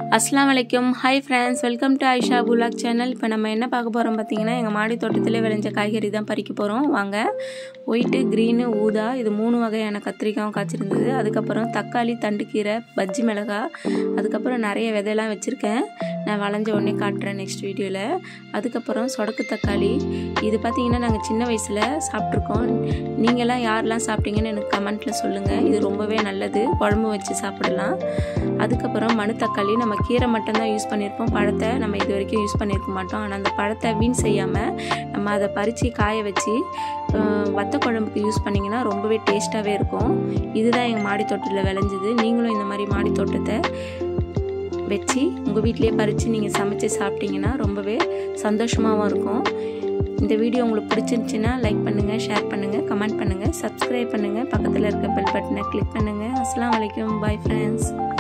அஸ்லாம் வலைக்கும் hi friends welcome to Aisha blog channel இப்போ நம்ம என்ன பார்க்க போகிறோம் பார்த்தீங்கன்னா எங்கள் மாடி தோட்டத்தில் விளைஞ்ச காய்கறி தான் பறிக்க போகிறோம் வாங்க ஒயிட்டு க்ரீனு ஊதா இது மூணு வகையான கத்திரிக்காயும் காய்ச்சிருந்தது அதுக்கப்புறம் தக்காளி தண்டுக்கீரை பஜ்ஜி மிளகா அதுக்கப்புறம் நிறைய விதையெல்லாம் வச்சுருக்கேன் நான் வளைஞ்ச உடனே காட்டுறேன் நெக்ஸ்ட் வீடியோவில் அதுக்கப்புறம் சொடக்கு தக்காளி இது பார்த்தீங்கன்னா நாங்கள் சின்ன வயசில் சாப்பிட்ருக்கோம் நீங்களாம் யாரெல்லாம் சாப்பிட்டீங்கன்னு எனக்கு கமெண்ட்டில் சொல்லுங்கள் இது ரொம்பவே நல்லது குழம்பு வச்சு சாப்பிடலாம் அதுக்கப்புறம் மணு தக்காளி நம்ம கீரை மட்டும்தான் யூஸ் பண்ணியிருப்போம் பழத்தை நம்ம இது வரைக்கும் யூஸ் பண்ணியிருக்க மாட்டோம் ஆனால் அந்த பழத்தை வீண் செய்யாமல் நம்ம அதை பறித்து காய வச்சு வத்த குழம்புக்கு யூஸ் பண்ணிங்கன்னா ரொம்பவே டேஸ்ட்டாகவே இருக்கும் இதுதான் எங்கள் மாடி தோட்டத்தில் விளைஞ்சிது நீங்களும் இந்த மாதிரி மாடி தோட்டத்தை வச்சு உங்கள் வீட்டிலேயே பறித்து நீங்கள் சமைச்சு சாப்பிட்டீங்கன்னா ரொம்பவே சந்தோஷமாகவும் இருக்கும் இந்த வீடியோ உங்களுக்கு பிடிச்சிருந்துச்சின்னா லைக் பண்ணுங்கள் ஷேர் பண்ணுங்கள் கமெண்ட் பண்ணுங்கள் சப்ஸ்கிரைப் பண்ணுங்கள் பக்கத்தில் இருக்க பெல் பட்டனை கிளிக் பண்ணுங்கள் அஸ்லாம் வலைக்கம் பாய் ஃப்ரெண்ட்ஸ்